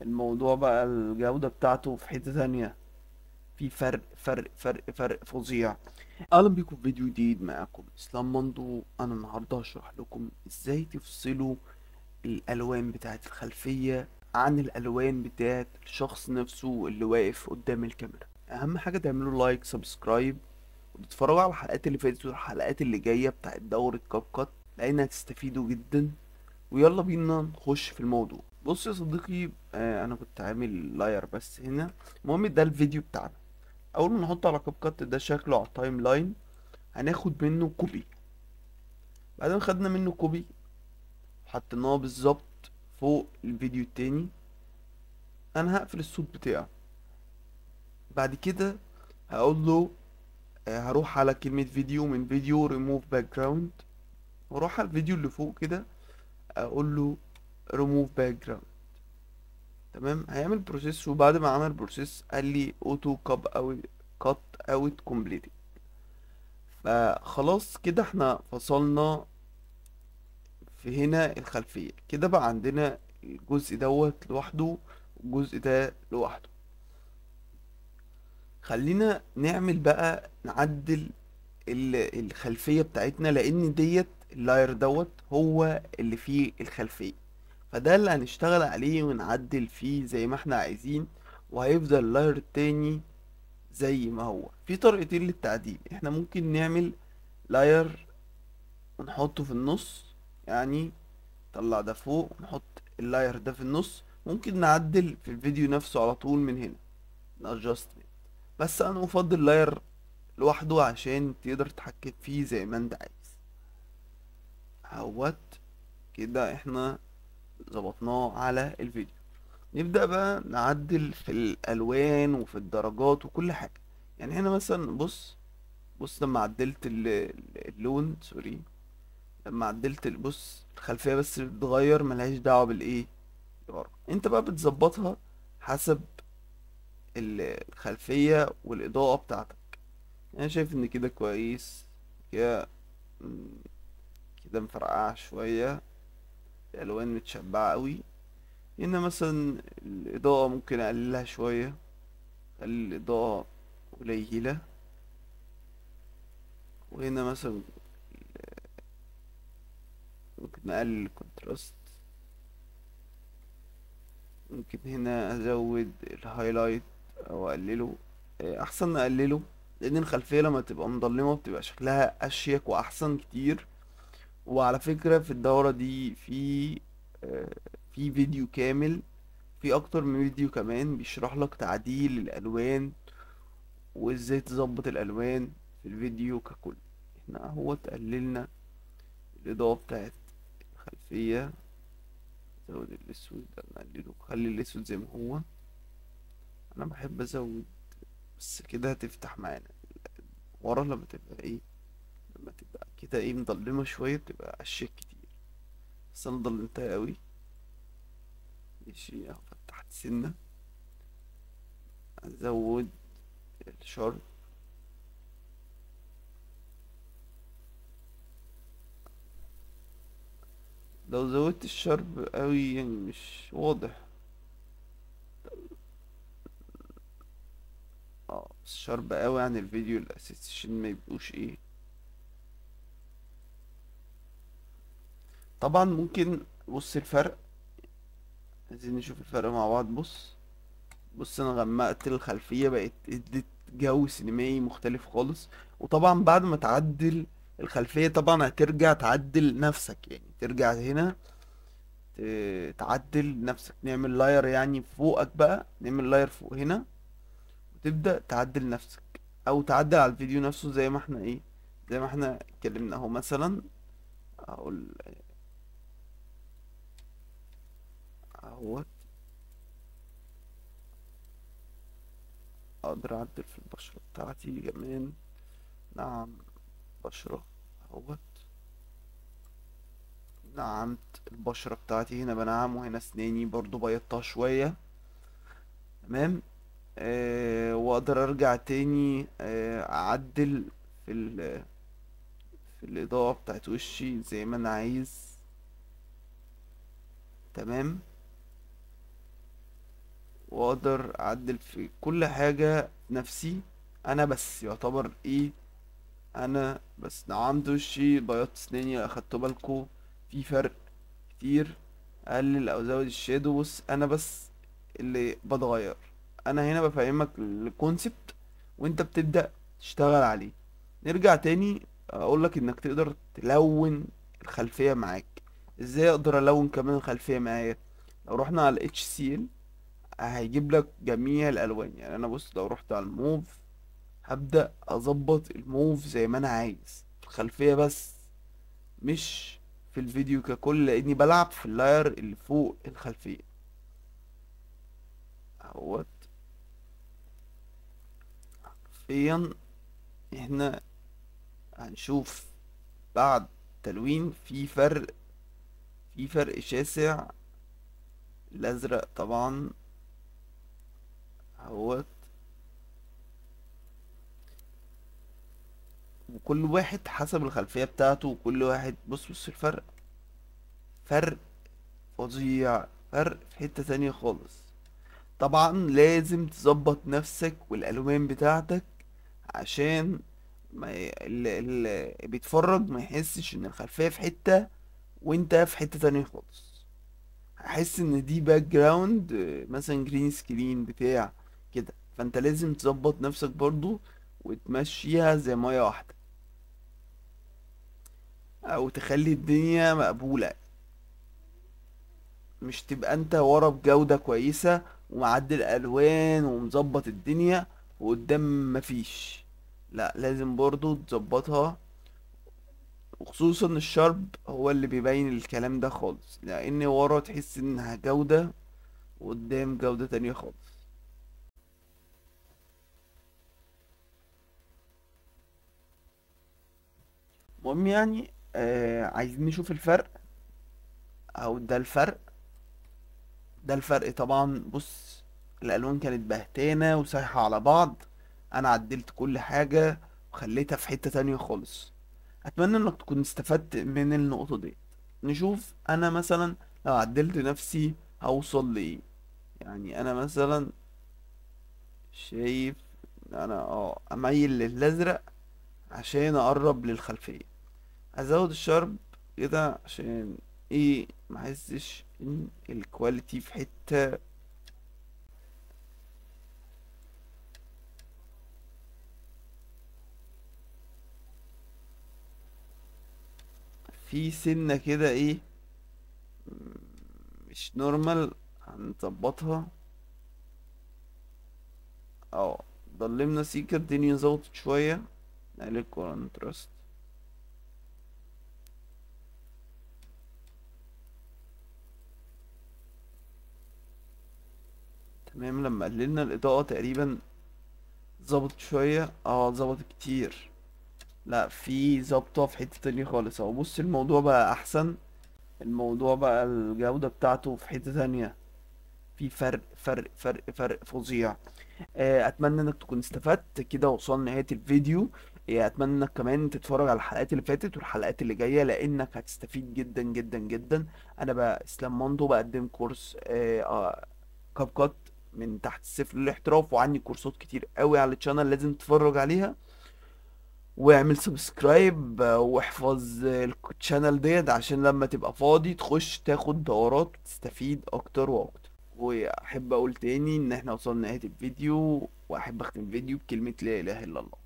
الموضوع بقى الجودة بتاعته في حتة تانية في فرق فرق فرق فرق فظيع اهلا بيكم في فيديو جديد معاكم اسلام مندو انا النهارده هشرح لكم ازاي تفصلوا الالوان بتاعت الخلفية عن الالوان بتاعت الشخص نفسه اللي واقف قدام الكاميرا اهم حاجة تعملوا لايك سبسكرايب وتتفرجوا على الحلقات اللي فاتت والحلقات اللي جاية بتاعت دورة كاب كات لان هتستفيدوا جدا ويلا بينا نخش في الموضوع بص يا صديقي آه انا كنت عامل لاير بس هنا المهم ده الفيديو بتاعنا اول ما نحطه على كاب كات ده شكله على التايم لاين هناخد منه كوبي بعد ما خدنا منه كوبي حطيناه بالظبط فوق الفيديو التاني انا هقفل الصوت بتاعه بعد كده هقول له آه، هروح على كلمة فيديو من فيديو ريموف باك جراوند واروح على الفيديو اللي فوق كده اقول له ريموف باك جراوند تمام هيعمل بروسيس وبعد ما عمل بروسيس قال لي اوتو كاب او كات اوت كومبليتد فخلاص كده احنا فصلنا في هنا الخلفية كده بقى عندنا الجزء دوت لوحده والجزء ده لوحده خلينا نعمل بقى نعدل ال- الخلفية بتاعتنا لان ديت اللاير دوت هو اللي فيه الخلفية فده اللي هنشتغل عليه ونعدل فيه زي ما احنا عايزين وهيفضل اللاير التاني زي ما هو في طريقتين للتعديل احنا ممكن نعمل لاير ونحطه في النص يعني نطلع ده فوق ونحط اللاير ده في النص ممكن نعدل في الفيديو نفسه على طول من هنا adjustment بس انا افضل لاير لوحده عشان تقدر تتحكم فيه زي ما انت عايز اهوت كده احنا ظبطناه على الفيديو نبدأ بقى نعدل في الألوان وفي الدرجات وكل حاجة يعني هنا مثلا بص بص لما عدلت ال- ال- اللون سوري لما عدلت ال- بص الخلفية بس بتتغير ملهاش دعوة بالإيه اللي ورا انت بقى بتظبطها حسب ال- الخلفية والإضاءة بتاعتك انا شايف ان كده كويس كده مم، كده مفرقعة شوية الألوان متشبعة قوي هنا مثلا الإضاءة ممكن أقللها شوية أقلل الإضاءة قليلة وهنا مثلا ممكن نقلل الكونتراست ممكن هنا أزود الهايلايت أو أقلله آه، أحسن نقلله لأن الخلفية لما تبقى مظلمة بتبقى شكلها أشيك وأحسن كتير وعلى فكرة في الدورة دي في آه، في فيديو كامل في أكتر من فيديو كمان بيشرح لك تعديل الألوان وإزاي تظبط الألوان في الفيديو ككل احنا اهو قللنا الإضاءة بتاعت الخلفية زود الأسود ده نقلله خلي الأسود زي ما هو أنا بحب أزود بس كده هتفتح معانا ورا لما تبقى ايه لما تبقى كده ايه مضلمة شوية بتبقى أشيك كتير بس أنا ضلمتها قوي ماشي اهو فتحت سنة أزود الشارب لو زودت الشرب قوي يعني مش واضح اه بس شرب قوي عن الفيديو الاساسي عشان ما يبقوش ايه طبعا ممكن بص الفرق عايزين نشوف الفرق مع بعض بص بص انا غمقت الخلفية بقت ادت جو سينمائي مختلف خالص وطبعا بعد ما تعدل الخلفية طبعا هترجع تعدل نفسك يعني ترجع هنا ت- تعدل نفسك نعمل لاير يعني فوقك بقى نعمل لاير فوق هنا وتبدأ تعدل نفسك او تعدل على الفيديو نفسه زي ما احنا ايه زي ما احنا اتكلمنا اهو مثلا اقول اهوت اقدر اعدل في البشرة بتاعتي كمان نعم بشرة اهوت نعمت البشرة بتاعتي هنا بنعم وهنا اسناني برضو بيضتها شوية تمام آه واقدر ارجع تاني آه اعدل في ال في الاضاءة بتاعت وشي زي ما انا عايز تمام واقدر اعدل في كل حاجة نفسي انا بس يعتبر ايه انا بس نعمت وشي بيضت سناني اخدتوا بالكوا في فرق كتير اقلل او ازود الشادو بص انا بس اللي بتغير انا هنا بفهمك الكونسبت وانت بتبدأ تشتغل عليه نرجع تاني اقولك انك تقدر تلون الخلفية معاك ازاي اقدر الون كمان الخلفية معايا لو رحنا على ال HCL هيجيب لك جميع الالوان يعني انا بص لو رحت على الموف هبدأ اظبط الموف زي ما انا عايز الخلفية بس مش في الفيديو ككل لاني بلعب في اللاير اللي فوق الخلفية اهوت حرفيا احنا هنشوف بعد تلوين في فرق في فرق شاسع الازرق طبعا اهوت وكل واحد حسب الخلفية بتاعته وكل واحد بص بص الفرق فرق فظيع فرق في حتة تانية خالص طبعا لازم تظبط نفسك والالوان بتاعتك عشان ما ي- اللي, اللي بيتفرج ما يحسش ان الخلفية في حتة وانت في حتة تانية خالص هحس ان دي باك جراوند مثلا جرين سكرين بتاع كده فانت لازم تظبط نفسك برضو وتمشيها زي مية واحدة او تخلي الدنيا مقبولة مش تبقى انت ورا بجودة كويسة ومعدل الوان ومظبط الدنيا وقدام مفيش لا لازم برضو تظبطها وخصوصا الشرب هو اللي بيبين الكلام ده خالص لان ورا تحس انها جودة وقدام جودة تانية خالص المهم يعني آه عايزين نشوف الفرق او ده الفرق ده الفرق طبعا بص الالوان كانت بهتانة وسايحة على بعض انا عدلت كل حاجة وخليتها في حتة تانية خالص اتمنى انك تكون استفدت من النقطة دي نشوف انا مثلا لو عدلت نفسي هوصل لايه يعني انا مثلا شايف إن انا اه اميل للازرق عشان اقرب للخلفية ازود الشرب كده عشان ايه ما احسش ان الكواليتي في حتة في سنة كده ايه مش نورمال هنظبطها اه ضلمنا سيكر الدنيا ظبطت شوية نقلل الكونتراست تمام لما قللنا الإضاءة تقريبا ظبطت شوية اه ظبطت كتير لا في ظبطة في حتة تانية خالص اهو بص الموضوع بقى أحسن الموضوع بقى الجودة بتاعته في حتة تانية في فرق فرق فرق فرق فظيع آه، اتمنى انك تكون استفدت كده وصلنا نهاية الفيديو آه، اتمنى انك كمان تتفرج على الحلقات اللي فاتت والحلقات اللي جاية لانك هتستفيد جدا جدا جدا انا بقى اسلام ماندو بقدم كورس آه، آه، كاب كات من تحت الصفر للاحتراف وعندي كورسات كتير قوي على الشانل لازم تتفرج عليها واعمل سبسكرايب آه، واحفظ آه، الشانل ديت عشان لما تبقى فاضي تخش تاخد دورات وتستفيد اكتر واكتر واحب اقول تاني ان احنا وصلنا نهاية الفيديو واحب اختم الفيديو بكلمة لا اله الا الله